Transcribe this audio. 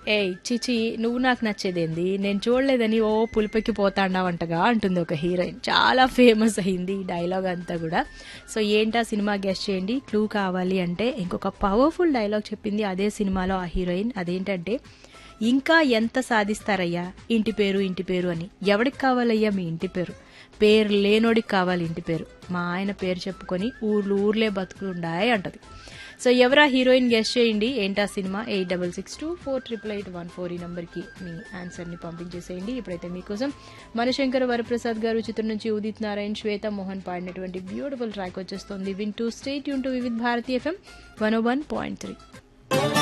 ఏయ్ చిచి నువ్వు నాకు నచ్చేదేంది నేను చూడలేదని ఓ పులిపెక్కి పోతాండావంటగా అంటుంది ఒక హీరోయిన్ చాలా ఫేమస్ అయింది ఈ డైలాగ్ అంతా కూడా సో ఏంటా సినిమా గెస్ట్ చేయండి క్లూ కావాలి అంటే ఇంకొక పవర్ఫుల్ డైలాగ్ చెప్పింది అదే సినిమాలో ఆ హీరోయిన్ అదేంటంటే ఇంకా ఎంత సాధిస్తారయ్యా ఇంటి పేరు ఇంటి పేరు అని ఎవడికి కావాలయ్యా మీ ఇంటి పేరు పేరు లేనోడికి కావాలి ఇంటి పేరు మా ఆయన పేరు చెప్పుకొని ఊర్లు ఊర్లే బతుకులుండాయి అంటది సో ఎవరా హీరోయిన్ గెస్ట్ చేయండి ఏంటా cinema eight double six two four triple eight one four ఈ నెంబర్కి మీ ఆన్సర్ని పంపించేసేయండి ఇప్పుడైతే మీకోసం మనశంకర వరప్రసాద్ గారు చిత్రం నుంచి ఉదిత్ నారాయణ్ శ్వేత మోహన్ పాడినటువంటి బ్యూటిఫుల్ ట్రాక్ వచ్చేస్తుంది విన్ టు స్టేట్ యూన్ to Vividh Bharati FM one one point three